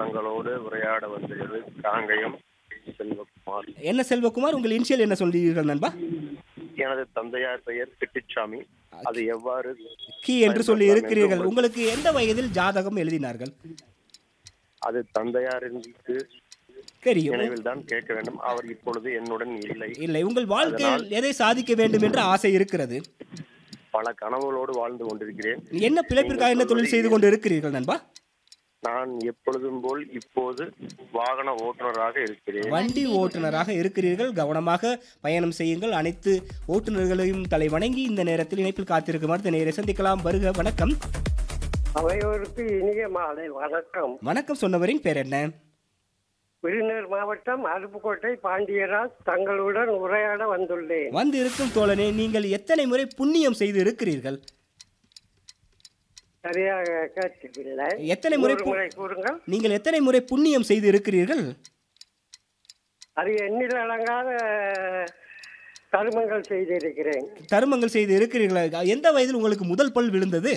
தங்களோடு உரையாட வந்தது காங்கயம் செல்வகுமார் என்ன செல்வகுமார் உங்கள் இனிஷியல் என்ன சொல்கிறீர்கள் நண்பா எனது தந்தையார் பெயர் கிட்டிச்சாமி அது எவ்வாறு கி என்று சொல்லி இருக்கிறீர்கள் உங்களுக்கு எந்த வயதில் ஜாதகம் எழுதினார்கள் அது தந்தையாருக்கு தெரியும் நினைவில் தான் கேட்க வேண்டும் அவர் இப்பொழுது என்னுடன் இல்லை இல்லை உங்கள் வாழ்க்கையில் எதை சாதிக்க வேண்டும் என்ற ஆசை இருக்கிறது பல கனவுகளோடு வாழ்ந்து கொண்டிருக்கிறேன் என்ன பிழைப்பிற்காக என்ன தொழில் செய்து கொண்டு இருக்கிறீர்கள் நண்பா நான் எப்பொழுதும் போல் இப்போது வாகன ஓட்டுநராக இருக்கிறேன் வண்டி ஓட்டுநராக இருக்கிறீர்கள் கவனமாக பயணம் செய்யுங்கள் அனைத்து ஓட்டுநர்களையும் தலை வணங்கி இந்த நேரத்தில் இணைப்பில் காத்திருக்கும் அடுத்த நேரை சந்திக்கலாம் வருக வணக்கம் அவையோருக்கு இனிய மாலை வணக்கம் வணக்கம் சொன்னவரின் பேர் என்ன விருதுநகர் மாவட்டம் அருப்புக்கோட்டை பாண்டியராஜ் தங்களுடன் உரையாட வந்துள்ளேன் வந்து இருக்கும் தோழனே நீங்கள் எத்தனை முறை புண்ணியம் செய்து இருக்கிறீர்கள் சரியாக கேட்கவில்லை எத்தனை முறை ஒரு பு- முறை கூறுங்கள் நீங்கள் எத்தனை முறை புண்ணியம் செய்து இருக்கிறீர்கள் அது எண்ணில் அடங்காத கருமங்கள் செய்திருக்கிறேன் தருமங்கள் செய்து இருக்கிறீர்களா எந்த வயதில் உங்களுக்கு முதல் பல் விழுந்தது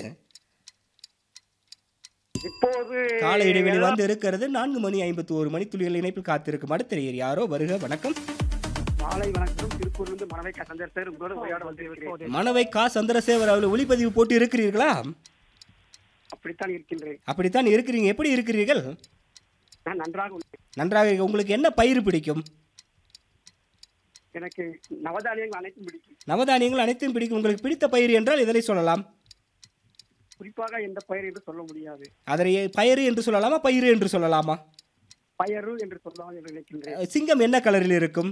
இப்போது கால இடைவெளி வந்து இருக்கிறது நான்கு மணி ஐம்பத்தி ஒரு மணி துளிகள் இணைப்பில் காத்திருக்கும் அடுத்த நேயர் யாரோ வருக வணக்கம் மாலை வணக்கம் திருப்பூர்லேருந்து மனவை கசந்தர் சார் உங்களோட உரையாட வந்திருக்கிறேன் மணவை கா சந்திரசேகர் அவர்கள் ஒளிப்பதிவு போட்டு இருக்கிறீர்களா அப்படித்தான் இருக்கின்றேன் அப்படித்தான் இருக்கிறீங்க எப்படி இருக்கிறீர்கள் நான் நன்றாக உள்ளேன் நன்றாக இருக்கு. உங்களுக்கு என்ன பயிர் பிடிக்கும் எனக்கு நவதானியங்கள் அனைத்தும் பிடிக்கும் நவதானியங்கள் அனைத்தும் பிடிக்கும் உங்களுக்கு பிடித்த பயிர் என்றால் இதனை சொல்லலாம் குறிப்பாக எந்த பயிர் என்று சொல்ல முடியாது அதனை பயிறு என்று சொல்லலாமா பயிறு என்று சொல்லலாமா பயறு என்று சொல்லலாம் என்று நினைக்கின்றேன் அஹ், சிங்கம் என்ன கலரில் இருக்கும்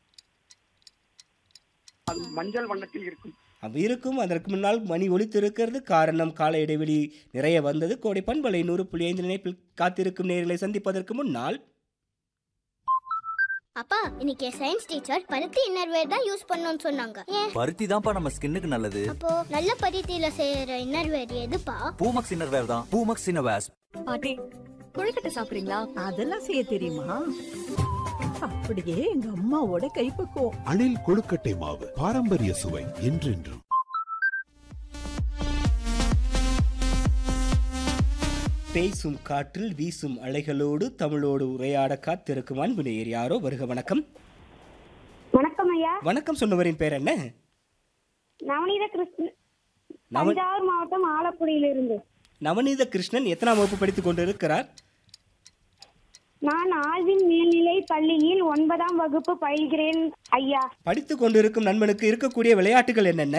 அது மஞ்சள் வண்ணத்தில் இருக்கும் அது இருக்கும் அதற்கு முன்னால் மணி ஒலித்திருக்கிறது காரணம் கால இடைவெளி நிறைய வந்தது கோடை பண்பலை நூறு புள்ளி ஐந்து நினைப்பில் காத்திருக்கும் நேர்களை சந்திப்பதற்கு முன்னால் அப்பா இன்னைக்கு சயின்ஸ் டீச்சர் பருத்தி இன்னர்வேர் தான் யூஸ் பண்ணணும்னு சொன்னாங்க ஏன் பருத்தி தான்ப்பா நம்ம ஸ்கின்னுக்கு நல்லது அப்போ நல்ல பருத்தியில செய்யற இன்னர்வேர் எதுப்பா பூமக்ஸ் இன்னர்வேர் தான் பூமக்ஸ் இன்னர்வேர்ஸ் பாட்டி கொழுக்கட்டை சாப்பிடுறீங்களா அதெல்லாம் செய்ய தெரியுமா அப்படியே எங்க அம்மாவோட கைப்பக்குவம் அணில் கொழுக்கட்டை மாவு பாரம்பரிய சுவை என்றென்றும் பேசும் காற்றில் வீசும் அலைகளோடு தமிழோடு உரையாட காத்திருக்கும் அன்பு நேயர் யாரோ வருக வணக்கம் வணக்கம் ஐயா வணக்கம் சொன்னவரின் பேர் என்ன நவநீத கிருஷ்ண நவ தஞ்சாவூர் மாவட்டம் ஆலப்புடியிலிருந்து நவநீத கிருஷ்ணன் எத்தனாம் வகுப்பு படித்துக் கொண்டிருக்கிறார் நான் ஆழ்வின் மேல்நிலை பள்ளியில் ஒன்பதாம் வகுப்பு பயில்கிறேன் ஐயா படித்துக் கொண்டிருக்கும் நண்பனுக்கு இருக்கக்கூடிய விளையாட்டுகள் என்னென்ன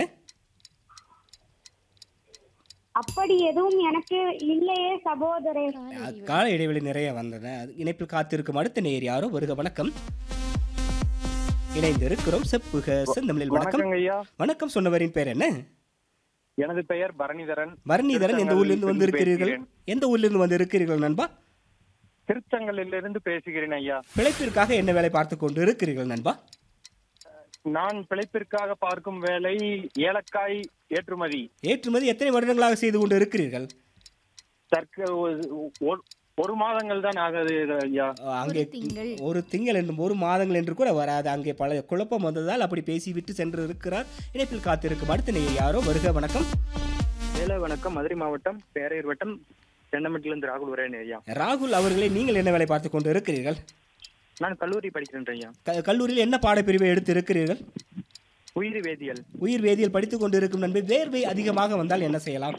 அப்படி எதுவும் எனக்கு இல்லையே சகோதரே அஹ், கால இடைவெளி நிறைய வந்தன அது இணைப்பில் காத்திருக்கும் அடுத்த நேயர் யாரோ வருக வணக்கம் இணைந்திருக்கிறோம் செப்புக செந்தமிழில் வணக்கம் ஐயா வணக்கம் சொன்னவரின் பேர் என்ன எனது பெயர் பரணிதரன் பரணிதரன் எந்த ஊர்லிருந்து வந்து இருக்கிறீர்கள் எந்த ஊர்லிருந்து வந்து இருக்கிறீர்கள் நண்பா திருச்சங்கலிலிருந்து பேசுகிறேன் ஐயா பிழைப்பிற்காக என்ன வேலை பார்த்து கொண்டு இருக்கிறீர்கள் நண்பா நான் பிழைப்பிற்காக பார்க்கும் வேலை ஏலக்காய் ஏற்றுமதி ஏற்றுமதி எத்தனை வருடங்களாக செய்து கொண்டு இருக்கிறீர்கள் தற்க ஒ- ஒ- ஒரு மாதங்கள் தான் ஆகுது ஐயா அஹ், அங்கே ஒரு திங்கள் என்றும் ஒரு மாதங்கள் என்று கூட வராது அங்கே பல குழப்பம் வந்ததால் அப்படி பேசிவிட்டு சென்று இருக்கிறார் இணைப்பில் காத்திருக்கும் அடுத்த நேயர் யாரோ வருக வணக்கம் வேலை வணக்கம் மதுரை மாவட்டம் பேரையூர் வட்டம் சென்னமட்டிலிருந்து ராகுல் உரையன் ஐயா ராகுல் அவர்களே நீங்கள் என்ன வேலை பார்த்து கொண்டு இருக்கிறீர்கள் நான் கல்லூரி படிக்கிறேன் ஐயா க- கல்லூரியில் என்ன பாடப்பிரிவை எடுத்து இருக்கிறீர்கள் உயிர் வேதியியல் உயிர் வேதியியல் படித்துக் கொண்டிருக்கும் நண்பர் வேர்வை அதிகமாக வந்தால் என்ன செய்யலாம்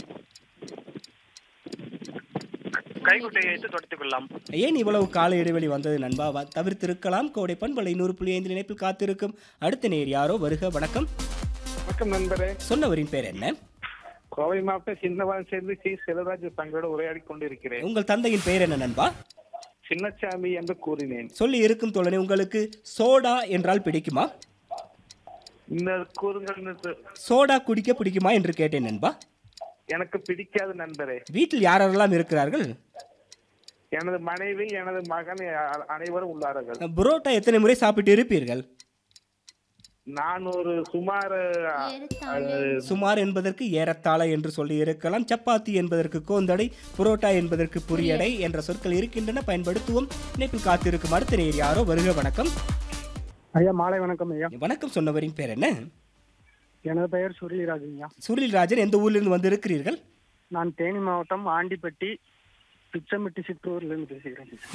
கைக்குட்டையை வைத்து தொடத்துக் கொள்ளலாம் ஏன் இவ்வளவு கால இடைவெளி வந்தது நண்பா வ- தவிர்த்திருக்கலாம் கோடை பண்பலை நூறு புள்ளி ஐந்து இணைப்பில் காத்திருக்கும் அடுத்த நேர் யாரோ வருக வணக்கம் வணக்கம் நண்பரே சொன்னவரின் பேர் என்ன கோவை மாவட்டம் சின்னவான் சேர்ந்து சி செல்வராஜ் தங்களோட உரையாடி கொண்டிருக்கிறேன் உங்கள் தந்தையின் பெயர் என்ன நண்பா சின்னசாமி என்று கூறினேன் சொல்லி இருக்கும் தோழனே உங்களுக்கு சோடா என்றால் பிடிக்குமா இந்த கூறுங்கள் சோடா குடிக்க பிடிக்குமா என்று கேட்டேன் நண்பா எனக்கு பிடிக்காத நண்பரே வீட்டில் யாரெல்லாம் இருக்கிறார்கள் எனது மனைவி எனது மகன் அ- அனைவரும் உள்ளார்கள் புரோட்டா எத்தனை முறை சாப்பிட்டு இருப்பீர்கள் நான் ஒரு சுமார் அ- சுமார் என்பதற்கு ஏறத்தாழ என்று சொல்லி இருக்கலாம் சப்பாத்தி என்பதற்கு கோந்தடை புரோட்டா என்பதற்கு புரியடை என்ற சொற்கள் இருக்கின்றன பயன்படுத்துவோம் இணைப்பில் காத்திருக்கும் அடுத்த நேர் யாரோ வருக வணக்கம் ஐயா மாலை வணக்கம் ஐயா வணக்கம் சொன்னவரின் பேர் என்ன எனது பெயர் சுருளிராஜ் ஐயா சுரில்ராஜன் எந்த ஊரிலிருந்து வந்திருக்கிறீர்கள் நான் தேனி மாவட்டம் ஆண்டிப்பட்டி பிச்சம்பட்டி சிற்றூர்ல இருந்து பேசுகிறேன்